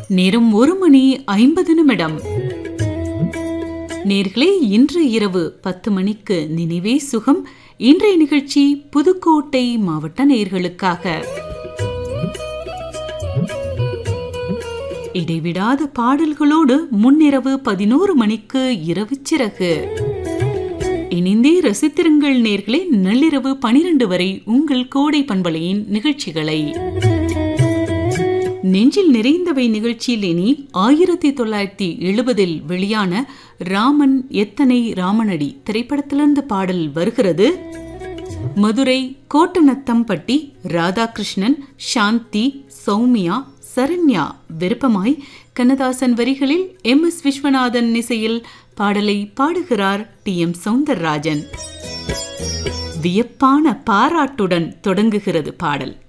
நேரம் ஒரு மணி ஐம்பது நிமிடம் நேர்களே இன்று இரவு பத்து மணிக்கு நினைவே சுகம் இன்றைய நிகழ்ச்சி புதுக்கோட்டை மாவட்ட நேர்களுக்காக இடைவிடாத பாடல்களோடு முன்னிரவு பதினோரு மணிக்கு இரவு சிறகு இணைந்தே ரசித்திருங்கள் நேர்களே நள்ளிரவு பனிரெண்டு வரை உங்கள் கோடை பண்பலையின் நிகழ்ச்சிகளை நெஞ்சில் நிறைந்தவை நிகழ்ச்சியில் இனி ஆயிரத்தி தொள்ளாயிரத்தி எழுபதில் வெளியான ராமன் எத்தனை ராமனடி திரைப்படத்திலிருந்து பாடல் வருகிறது மதுரை கோட்டநத்தம்பட்டி ராதாகிருஷ்ணன் சாந்தி சௌமியா சரண்யா விருப்பமாய் கண்ணதாசன் வரிகளில் எம் எஸ் விஸ்வநாதன் இசையில் பாடலை பாடுகிறார் டி எம் சௌந்தரராஜன் வியப்பான பாராட்டுடன் தொடங்குகிறது பாடல்